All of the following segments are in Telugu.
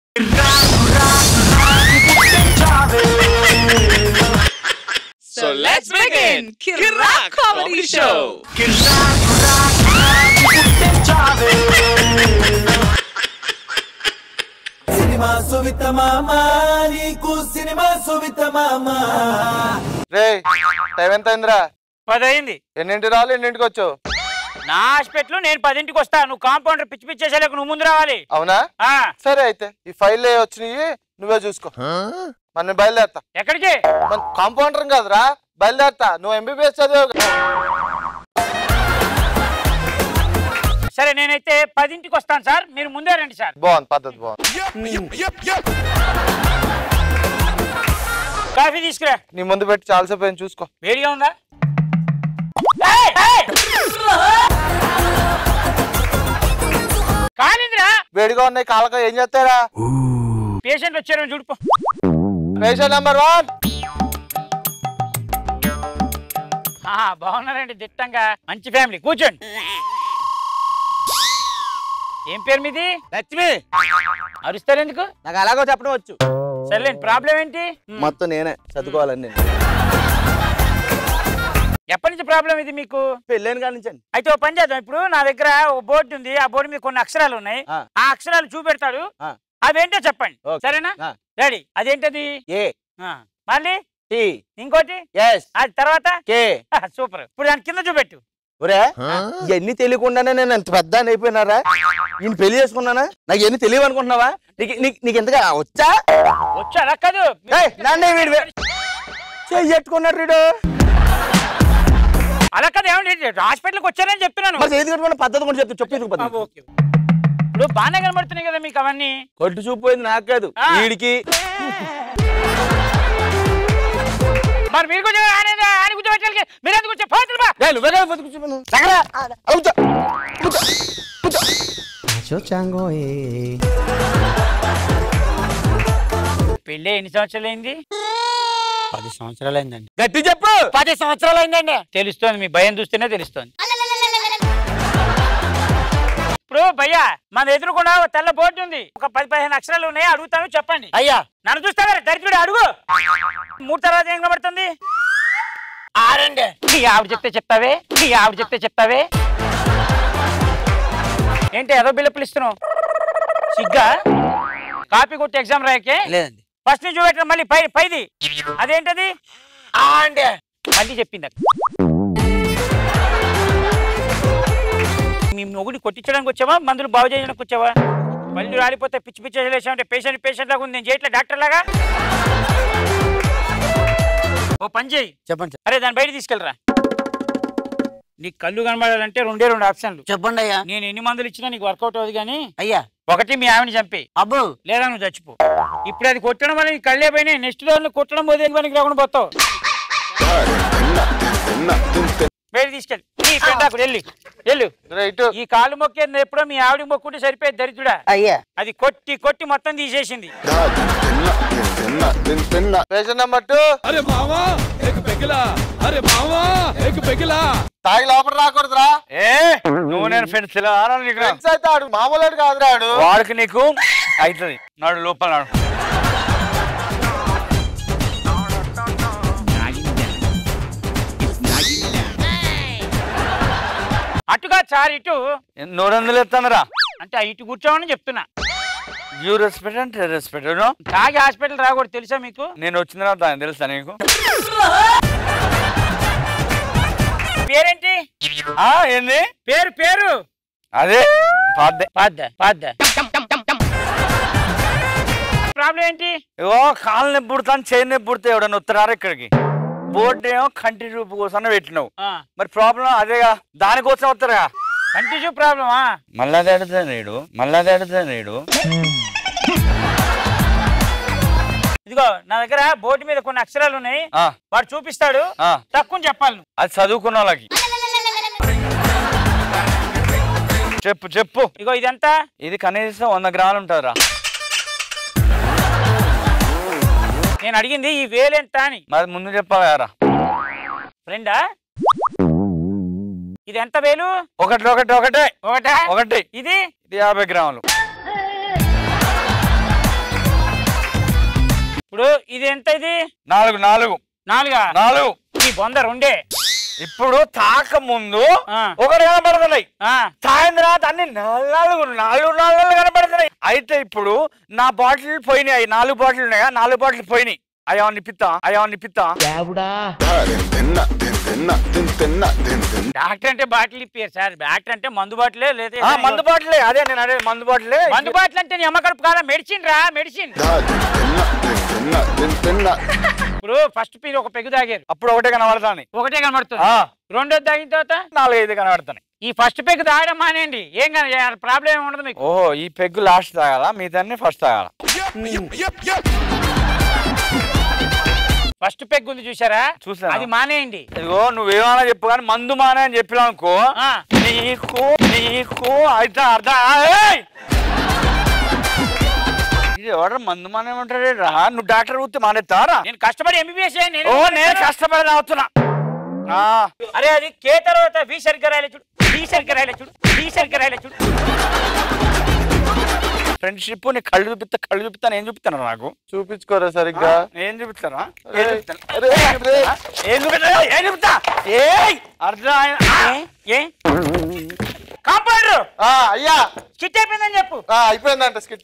So let's begin Kirak Comedy Show. Cinema Suvitha మామ నీకు సినిమా సువిత మామ రే టైం ఎంత అయిందిరా పది అయింది ఎన్నింటి రావాలి ఎన్నింటికి వచ్చావు నా హాస్పిటల్ నేను పదింటికి వస్తా నువ్వు కాంపౌండర్ పిచ్చి పిచ్చి చేసేలకు నువ్వు ముందు రావాలి అవునా ఆ సరే అయితే ఈ ఫైల్ వచ్చినాయి నువ్వే చూసుకో మరి నేను బయలుదేరతా ఎక్కడికి మన కాంపౌండర్ కాదురా బయలుదేరతా నువ్వు ఎంబీబీఎస్ చదివావు సరే నేనైతే పదింటికి వస్తాను సార్ మీరు ముందే రండి సార్ బాగుంది పద్ధతి బాగుంది కాఫీ తీసుకురా నీ ముందు పెట్టి చాలాసేపు అయింది చూసుకో వేడిగా ఉందా ఏయ్, ఏయ్! కాలిందిరా వేడిగా ఉన్నాయి కాలక ఏం చేస్తారా పేషెంట్ వచ్చారని చూడుపో పేషెంట్ నెంబర్ వన్ ఆహా, బాగున్నారండి దిట్టంగా మంచి ఫ్యామిలీ కూర్చోండి ఏం పేరు మీది లక్ష్మి అరుస్తారు ఎందుకు నాకు అలాగో చెప్పడం వచ్చు సర్లేండి ప్రాబ్లం ఏంటి మొత్తం నేనే చదువుకోవాలని నేను ఎప్పటి నుంచి ప్రాబ్లం ఇది మీకు పెళ్ళైన కాడి నుంచి అయితే ఓ పని చేద్దాం ఇప్పుడు నా దగ్గర ఓ బోర్డు ఉంది ఆ బోర్డు మీద కొన్ని అక్షరాలు ఉన్నాయి ఆ. ఆ అక్షరాలు చూపెడతాడు ఆ. అవేంటో చెప్పండి ఓకే. సరేనా ఆ. రెడీ అదేంటది ఏ ఆ. మళ్ళీ టి ఇంకోటి ఎస్ అది తర్వాత కే సూపర్ ఇప్పుడు దాని కింద చూపెట్టు ఒరే ఇవన్నీ తెలియకుండానే నేను ఎంత పెద్ద అని అయిపోయినారా నేను పెళ్లి చేసుకున్నానా నాకు ఎన్ని తెలియవు అనుకుంటున్నావా నీకు నీకు- నీకు ఎంతగా వచ్చా వచ్చు అలా కాదు ఏయ్, నన్నే వీడు వే- చెయ్యట్టుకున్నాడు వీడు అలా కాదు ఏమండి హాస్పిటల్కి వచ్చారని చెప్తున్నాను మరి చేతి కట్టుకున్న పద్ధతి కూడా చెప్తా చెప్పి ఆ, ఓకే. ఇప్పుడు బాగానే కనబడుతున్నాయి కదా మీకు అవన్నీ కొట్టు చూపోయింది నాకు కాదు ఆ. వీడికి మరి మీరు కొంచెం ఆయన ఆయన కూర్చోబెట్టాలి మీరు ఎందుకు కూర్చో పోతులు బా ఏ, నువ్వే కదా బతుకు చూపాను సగరా అవుతా పెళ్ళి ఎన్ని సంవత్సరాలు అయింది పది సంవత్సరాలు అయిందండి గట్టి చెప్పు పది సంవత్సరాలు అయిందండి తెలుస్తోంది మీ భయం చూస్తేనే తెలుస్తోంది ఇప్పుడు భయ్యా మన ఎదురుకుండా ఒక తెల్ల బోర్డు ఉంది ఒక పది పదిహేను అక్షరాలు ఉన్నాయి అడుగుతాను చెప్పండి అయ్యా నన్ను చూస్తావా దరిద్రుడు అడుగు మూడు తర్వాత ఏం కనబడుతుంది ఆరండి నీ ఆవిడ చెప్తే చెప్తావే నీ ఆవిడ చెప్తే చెప్తావే ఏంటి ఏదో బిల్లు ఇస్తున్నావు సిగ్గా కాపీ కొట్టి ఎగ్జామ్ రాయకే లేదండి ఫస్ట్ నుంచి చూపెట్టిన మళ్ళీ పై పైది అదేంటది అండి మళ్ళీ చెప్పింది అక్క. మీ మొగుడిని కొట్టించడానికి వచ్చావా మందులు బాగు చేయడానికి వచ్చావా మళ్ళీ రాలిపోతే పిచ్చి పిచ్చి చేసామంటే పేషెంట్ పేషెంట్ లాగా ఉంది నేను చేయట్లే డాక్టర్ లాగా ఓ పని చేయి చెప్పండి అరే దాన్ని బయట తీసుకెళ్ళరా నీకు కళ్ళు కనబడాలంటే రెండే రెండు ఆప్షన్లు చెప్పండి అయ్యా నేను ఎన్ని మందులు ఇచ్చినా నీకు వర్కౌట్ అవుతుంది కానీ అయ్యా ఒకటి మీ ఆవిడని చంపి అబ్బు లేదా నువ్వు చచ్చిపో ఇప్పుడు అది కొట్టడం వల్ల నీ కళ్ళే పోయినాయి నెక్స్ట్ రోజు కొట్టడం పోతే పనికి రాకుండా పోతావు బయట తీసుకెళ్ళి నీ పెండాకు వెళ్ళి వెళ్ళు రైట్ ఈ కాలు మొక్కేది ఎప్పుడో మీ ఆవిడ మొక్కుంటే సరిపోయేది దరిద్రుడా అయ్యా అది కొట్టి కొట్టి మొత్తం తీసేసింది పేషెంట్ నెంబర్ టూ अरे मामा एक पेगला अरे मामा एक पेगला తాగి లోపల రాకూడదురా ఏ నువ్వు నేను ఫ్రెండ్స్ ఫ్రెండ్స్ అయితే ఆడు మామూలు ఆడు కాదురా ఆడు వాడికి నీకు అవుతుంది నాడు లోపల నాడు అటుగా చార్ ఇటు నూరు వందలు ఎత్తానరా అంటే ఆ ఇటు కూర్చోమని చెప్తున్నా యూ రెస్పెక్ట్ అంటే రెస్పెక్ట్ తాగి హాస్పిటల్ రాకూడదు తెలుసా మీకు నేను వచ్చిన తర్వాత ఆయన తెలుసా నీకు పేరేంటి ఆ ఏంది పేరు పేరు అదే పాదే పాద్ద పాద్ద ప్రాబ్లం ఏంటి ఓ కాలు నొప్పి పుడతాను చేయి నొప్పి పుడితే ఎవడన్నా వస్తున్నారా ఇక్కడికి బోర్డు ఏమో కంటి చూపు కోసం పెట్టినావు ఆ, మరి ప్రాబ్లం అదేగా దానికోసం వస్తారా కంటి చూపు ప్రాబ్లమా మళ్ళా తేడుతా నీడు మళ్ళా తేడుతా నీడు ఇదిగో నా దగ్గర బోర్డు మీద కొన్ని అక్షరాలు ఉన్నాయి ఆ, వాడు చూపిస్తాడు ఆ, తక్కువ చెప్పాలి నువ్వు. అది చదువుకున్న వాళ్ళకి చెప్పు చెప్పు ఇగో ఇదంతా ఇది కనీసం వంద గ్రాములు ఉంటుందిరా నేను అడిగింది ఈ వేలెంత అని మరి ముందు చెప్పారా ఫ్రెండా ఇది ఎంత వేలు ఒకటి ఒకటి ఒకటే ఒకటా ఒకటి ఇది ఇది యాభై గ్రాములు ఇప్పుడు ఇది ఎంత ఇది నాలుగు నాలుగు నాలుగా నాలుగు ఈ బొంద రెండే ఇప్పుడు తాక ముందు ఆ. ఒకటి కనబడుతున్నాయి ఆ, సాయంత్రం అన్ని నాలుగు నాలుగు నాలుగు కనబడుతున్నాయి అయితే ఇప్పుడు నా బాటిల్ పోయినాయి నాలుగు బాటిల్ ఉన్నాయా నాలుగు బాటిల్ పోయినాయి అయ్యా నిపిత్తా అయ్యా నిపిత్తా డాక్టర్ అంటే బాటిల్ ఇప్పారు సార్ డాక్టర్ అంటే మందు బాటిలే లేదా ఆ, మందు బాటిలే అదే నేను అదే మందు బాటిలే మందు బాటిల్ అంటే నీ అమ్మ కడుపు కాదా మెడిసిన్ రా మెడిసిన్ ఇప్పుడు ఫస్ట్ పీర్ ఒక పెగ్గు తాగారు అప్పుడు ఒకటే కనబడతాను ఒకటే కనబడుతుంది ఆ, రెండోది తాగిన తర్వాత నాలుగు ఐదు కనబడతాయి ఈ ఫస్ట్ పెగ్ తాగడం మానేయండి ఏం కానీ ప్రాబ్లం ఏమి ఉండదు మీకు ఓహో ఈ పెగ్గు లాస్ట్ తాగాల మిగతా ఫస్ట్ తాగాల ఫస్ట్ పెగ్ ఉంది చూసారా చూసాను. అది మానేయండి ఇదిగో నువ్వేమన్నా చెప్పు కానీ మందు మానే అని చెప్పినా అనుకో ఆ. నీకు నీకు అయితే అర్థం ఏయ్! ఇది ఎవరు మందు మానేమంటాడే రా నువ్వు డాక్టర్ కూర్చో మానేస్తారా నేను కష్టపడి ఎంబీబీఎస్ ఓ నేను కష్టపడి అవుతున్నా ఆ, అరే అది కే తర్వాత వి సరిగ్గా రాయలే చూడు వి సరిగ్గా రాయలే చూడు వి సరిగ్గా రాయలే చూడు ఫ్రెండ్షిప్ నీ కళ్ళు చూపిస్తా కళ్ళు చూపిస్తాను ఏం చూపిస్తాను నాకు చూపించుకోరా సరిగ్గా ఏం చూపిస్తారా అరే, ఏం చూపిస్తాను? అరే, అరే. ఏం చూపిస్తా ఏం చూపిస్తా ఏయ్ అర్థం ఏ కాంపౌండర్ ఆ, అయ్యా చిట్ అయిపోయిందని చెప్పు ఆ, అయిపోయిందంట స్కిట్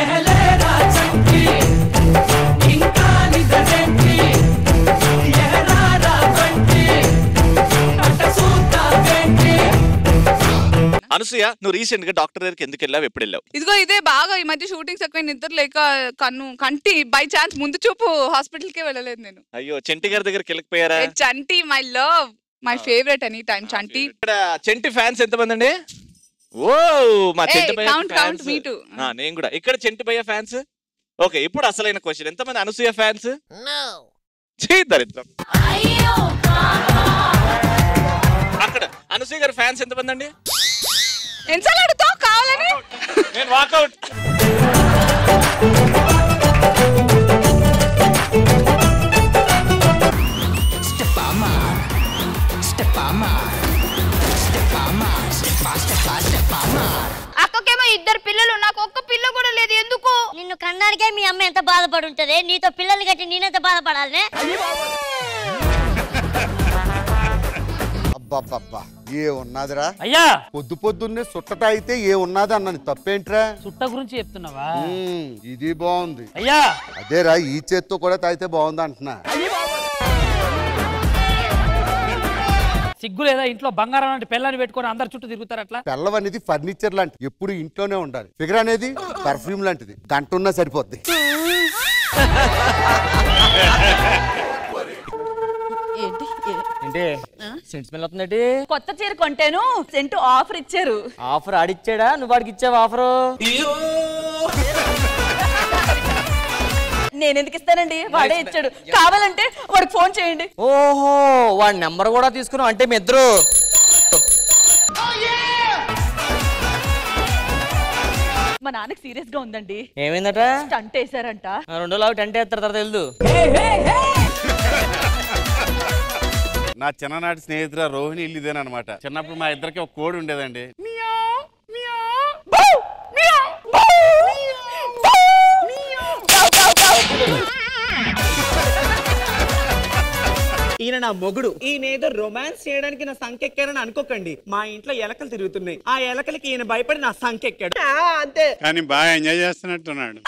అనసూయ నువ్వు రీసెంట్ గా డాక్టర్ దగ్గరికి ఎందుకు వెళ్ళావు ఎప్పుడు వెళ్ళావు ఇదిగో ఇదే బాగా ఈ మధ్య షూటింగ్స్ ఎక్కువ నిద్ర లేక కన్ను కంటి బై ఛాన్స్ ముందు చూపు హాస్పిటల్ కే వెళ్ళలేదు నేను అయ్యో చెంటి గారి దగ్గరికి వెళ్ళిపోయారా ఏ Chanti my love my favourite any time Chanti ఇక్కడ చెంటి ఫ్యాన్స్ ఎంతమంది అండి ఓ మా Hey, చెంటి భయ్య count, count, fans. me too. ఆ, నేను కూడా ఇక్కడ చెంటి భయ్య ఫ్యాన్స్ ఓకే ఇప్పుడు అసలైన క్వశ్చన్ ఎంతమంది అనసూయ ఫ్యాన్స్ దరిద్రం అక్కడ అనసూయ గారి ఫ్యాన్స్ ఎంతమంది అండి ఎన్నిసార్లు అడుగుతావు కావాలని నేను వాకౌట్ అక్కకేమో ఇద్దరు పిల్లలు నాకు ఒక్క పిల్ల కూడా లేదు ఎందుకు నిన్ను కన్నానికే మీ అమ్మ ఎంత బాధపడి ఉంటది నీతో పిల్లలు కట్టి నేనెంత బాధపడాలి అబ్బబ్బబ్బా ఏ ఉన్నదిరా అయ్యా పొద్దు పొద్దున్నే సుట్టట అయితే ఏ ఉన్నది అన్నది తప్పేంట్రా సుట్ట గురించి చెప్తున్నావా ఉమ్, ఇది బాగుంది అయ్యా అదేరా ఈ చేత్తో కూడా తాగితే బాగుంది అంటున్నా సిగ్గు లేదా ఇంట్లో బంగారం లాంటి పిల్లని పెట్టుకొని అందరు చుట్టూ తిరుగుతారు అట్లా పెళ్ళం అనేది ఫర్నిచర్ లాంటిది ఎప్పుడు ఇంట్లోనే ఉండాలి ఫిగర్ అనేది పర్ఫ్యూమ్ లాంటిది గంట ఉన్నా సరిపోద్ది ఏంటి ఏంటి సెంట్ స్మెల్ అవుతుందండి కొత్త చీర కొంటేను సెంటు ఆఫర్ ఇచ్చారు ఆఫర్ ఆడిచ్చాడా నువ్వు వాడికి ఇచ్చావు ఆఫర్ నేను ఎందుకు ఇస్తానండి వాడే ఇచ్చాడు కావాలంటే వాడికి ఫోన్ చేయండి ఓహో వాడి నెంబర్ కూడా తీసుకున్నావు అంటే మీ ఇద్దరు మా నాన్నకి సీరియస్ గా ఉందండి ఏమైందట స్టంట్ వేసారంట ఆ, రెండో లావు టెంట్ వేస్తారు తర్వాత వెళ్దు నా చిన్ననాటి స్నేహితురా రోహిణి ఇల్లు ఇదేనమాట చిన్నప్పుడు మా ఇద్దరికి ఒక కోడి ఉండేదండి ఈయన నా మొగుడు ఈయన ఏదో రొమాన్స్ చేయడానికి నా సంకెక్కారని అనుకోకండి మా ఇంట్లో ఎలకలు తిరుగుతున్నాయి ఆ ఎలకలకి ఈయన భయపడి నా సంకెక్కాడు ఆ, అంతే కానీ బాగా ఎంజాయ్ చేస్తున్నట్టున్నాడు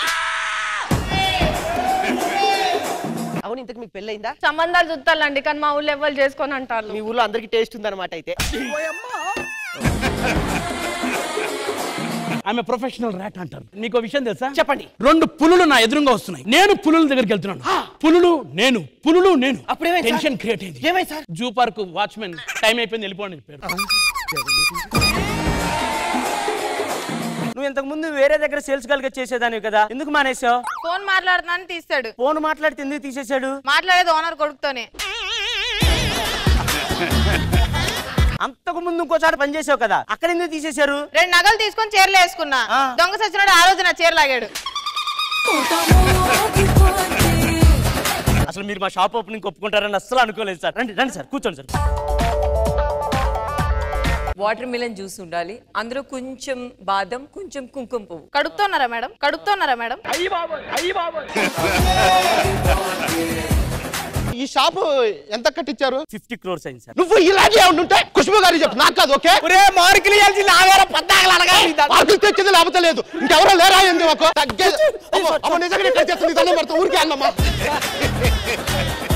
అవును ఇంతకు మీకు పెళ్ళయిందా సంబంధాలు చూస్తాలండి కానీ మా ఊళ్ళో ఎవరు చేసుకొని అంటారు మీ ఊర్లో అందరికి టేస్ట్ ఉందన్నమాట అయితే ఆమె ప్రొఫెషనల్ ర్యాట్ అంటారు మీకు విషయం తెలుసా చెప్పండి రెండు పులులు నా ఎదురుగా వస్తున్నాయి నేను పులుల దగ్గరికి వెళ్తున్నాను పులులు నేను పులులు నేను అప్పుడేమైంది సార్? టెన్షన్ క్రియేట్ అయింది ఏమైంది sir zoo park watchman time అయిపోయింది వెళ్ళిపోండి అని చెప్పారు నువ్వు ఇంతకు ముందు వేరే దగ్గర సేల్స్ గల్గా చేసేదానివి కదా ఎందుకు మానేసావు ఫోన్ మాట్లాడుతున్నాను తీస్తాడు ఫోన్ మాట్లాడితే ఎందుకు తీసేశాడు మాట్లాడేది ఓనర్ కొడుకుతోనే అంతకు ముందు ఇంకోసారి పని చేసావు కదా అక్కడ ఎందుకు తీసేశారు రెండు నగలు తీసుకొని చీరలు వేసుకున్నా ఆ. దొంగ సచ్చినాడు ఆ రోజు నా చీర లాగాడు అసలు మీరు మా షాప్ ఓపెనింగ్ ఒప్పుకుంటారని అస్సలు అనుకోలేదు సార్ రండి రండి సార్ కూర్చోండి సార్ వాటర్ మిలన్ జ్యూస్ ఉండాలి అందులో కొంచెం బాదం కొంచెం కుంకుమ పువ్వు కడుపుతున్నారా మేడం కడుపుతున్నారా మేడం అయ్యి బాబోయ్ అయ్యి బాబోయ్ షాప్ ఎంత కట్టించారు ఫిఫ్టీ క్రోర్స్ అయింది సార్ నువ్వు ఇలాగే ఉంటుంటే ఖుష్బు గారు చెప్పు నాకు కాదు ఓకే ఒరే మార్కులు ఇవ్వాల్సింది ఆ వేరే పద్దాకలు అడగాలి మార్కులు తెచ్చింది లేకపోతే లేదు ఇంకెవరో లేరా ఏంది మాకు తగ్గేది అమ్మ, అమ్మ నిజంగా నేను టచ్ చేస్తుంది దండం పెడతా ఊరికే అన్నమ్మా